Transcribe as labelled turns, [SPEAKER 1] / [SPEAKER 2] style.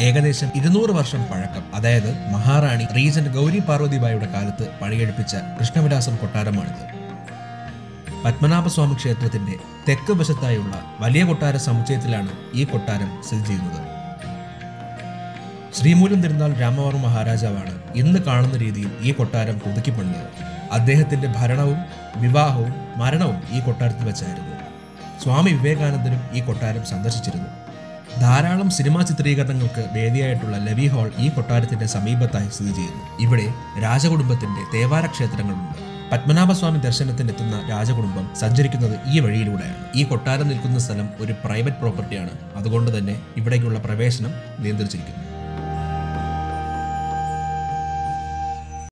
[SPEAKER 1] ഏകദേശം ഇരുന്നൂറ് വർഷം പഴക്കം അതായത് മഹാറാണി റീജന്റ് ഗൗരി പാർവതിബായിയുടെ കാലത്ത് പണികഴിപ്പിച്ച കൃഷ്ണവിലാസം കൊട്ടാരമാണിത് പത്മനാഭസ്വാമി ക്ഷേത്രത്തിന്റെ തെക്ക് വശത്തായുള്ള വലിയ കൊട്ടാര സമുച്ചയത്തിലാണ് ഈ കൊട്ടാരം സ്ഥിതി ചെയ്യുന്നത് ശ്രീമൂലം തിരുനാൾ രാമവർമ്മ മഹാരാജാവാണ് ഇന്ന് കാണുന്ന രീതിയിൽ ഈ കൊട്ടാരം പുതുക്കിപ്പണിഞ്ഞത് അദ്ദേഹത്തിന്റെ ഭരണവും വിവാഹവും മരണവും ഈ കൊട്ടാരത്തിൽ വെച്ചായിരുന്നു സ്വാമി വിവേകാനന്ദനും ഈ കൊട്ടാരം സന്ദർശിച്ചിരുന്നു ധാരാളം സിനിമാ ചിത്രീകരണങ്ങൾക്ക് വേദിയായിട്ടുള്ള ലവി ഹാൾ ഈ കൊട്ടാരത്തിന്റെ സമീപത്തായി സ്ഥിതി ചെയ്യുന്നു ഇവിടെ രാജകുടുംബത്തിന്റെ തേവാര ക്ഷേത്രങ്ങളുണ്ട് പത്മനാഭസ്വാമി ദർശനത്തിനെത്തുന്ന രാജകുടുംബം സഞ്ചരിക്കുന്നത് ഈ വഴിയിലൂടെയാണ് ഈ കൊട്ടാരം നിൽക്കുന്ന സ്ഥലം ഒരു പ്രൈവറ്റ് പ്രോപ്പർട്ടിയാണ് അതുകൊണ്ട് തന്നെ ഇവിടേക്കുള്ള പ്രവേശനം നിയന്ത്രിച്ചിരിക്കുന്നു